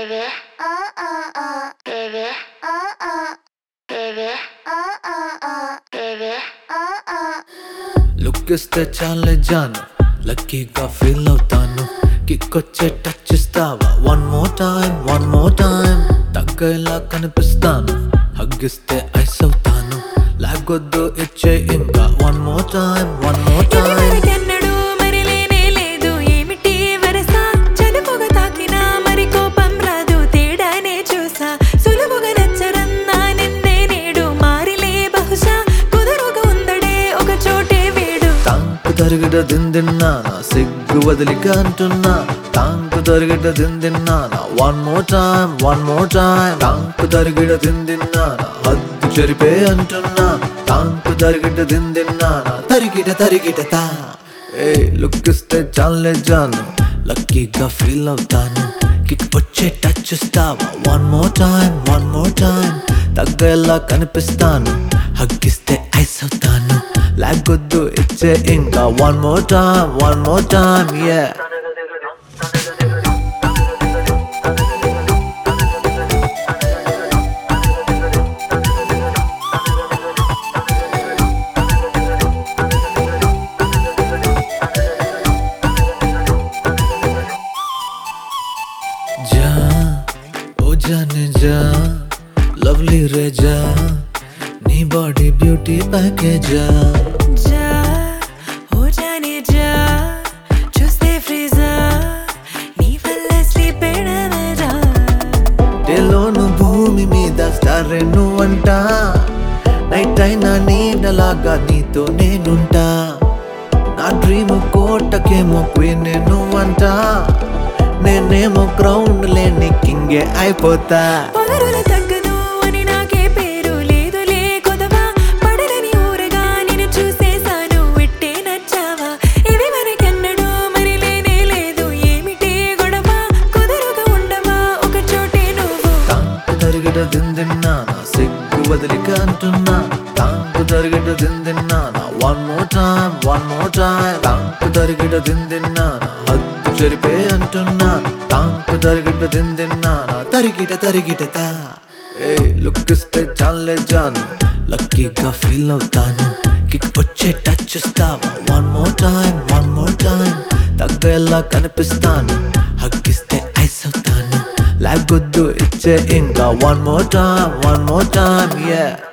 baby, uh uh uh, baby, uh uh, baby, uh uh uh, baby, uh uh. Look ఇస్తే చాలే జాను లక్కీగా feel అవుతాను kick వచ్చే touch ఇస్తావా one more time one more time తగ్గేలా కనిపిస్తాను హగ్గిస్తే ఐస్ అవుతాను లాగొద్దు ఇచ్చే ఇంకా one more time one more ఇది టైం వరకెన్నడూ మరి లేనే లేదు ఏమిటి వరస చనుపొగ తాకినా మరి కోపం రాదు తేడానే చూసా సులువుగా నచ్చరన్నా నిన్నే నేడు మారిలే బహుశా కుదురుగా ఉందడే ఒక చోటే వేడు తాంకు తరిగిట దిందిన్నానా సిగ్గు వదిలిక అంటున్నా తాంకు తరిగిట దిందిన్నానా one more time one more time తాంకు తరిగిట దిందిన్నానా హద్దు చెరిపే అంటున్నా తాంకు తరిగిట దిందిన్నానా తరిగిట తరిగిట తా ఏ లుక్ ఇస్తే చాలే జాను లక్కీగా ఫీల్ అవుతాను కిక్ వచ్చే టచ్ ఇస్తావా one more time one more time తగ్గేలా కనిపిస్తాను హగ్గిస్తే ఐస్ అవుతాను లాగొద్దు ఇచ్చే ఇంకా one more time one more time యా जा ओ जाने जा లవ్లీ రేజా నీ బాడీ బ్యూటీ ప్యాకేజా జా ఓ జానే జా చూస్తే ఫ్రీజా నీ వల్ల స్లీప్ ఎడమరా టెలోను భూమి మీద స్టార్ నువ్వంట నైట్ అయినా నీడలాగా నీతో నేనుంటా నా డ్రీమ్ కోటకేమో క్వీన్ నువ్వంట నేనేమో గ్రౌండ్ లేని కింగే అయిపోతా పొదరుల తగ్గదు అని నాకే పేరు లేదులే కొదవా పడలని ఊరగా నేను చూసేసాను ఇట్టే నచ్చావా ఇవి మనకెన్నడూ మరి లేనే లేదు ఏమిటి గొడవ కుదురుగా ఉండవా ఒక చోటే నువ్వు తాంకు తరిగిట దిందిన్నానా సిగ్గు వదిలిక అంటున్నా తాంకు తరిగిట దిందిన్నానా one more time one more time తాంకు తరిగిట దిందిన్నానా హద్దు చెరిపే అంటున్నా తాంకు తరిగిట దిందిన్నానా తరిగిట తరిగిట తా ఏ లుక్ ఇస్తే చాలే జాను లక్కీగా ఫీల్ అవుతాను కిక్ వచ్చే టచ్ ఇస్తావా one more time one more time తగ్గేలా కనిపిస్తాను హగ్గిస్తే ఐస్ అవుతాను లాగొద్దు ఇచ్చే ఇంకా one more time one more time yeah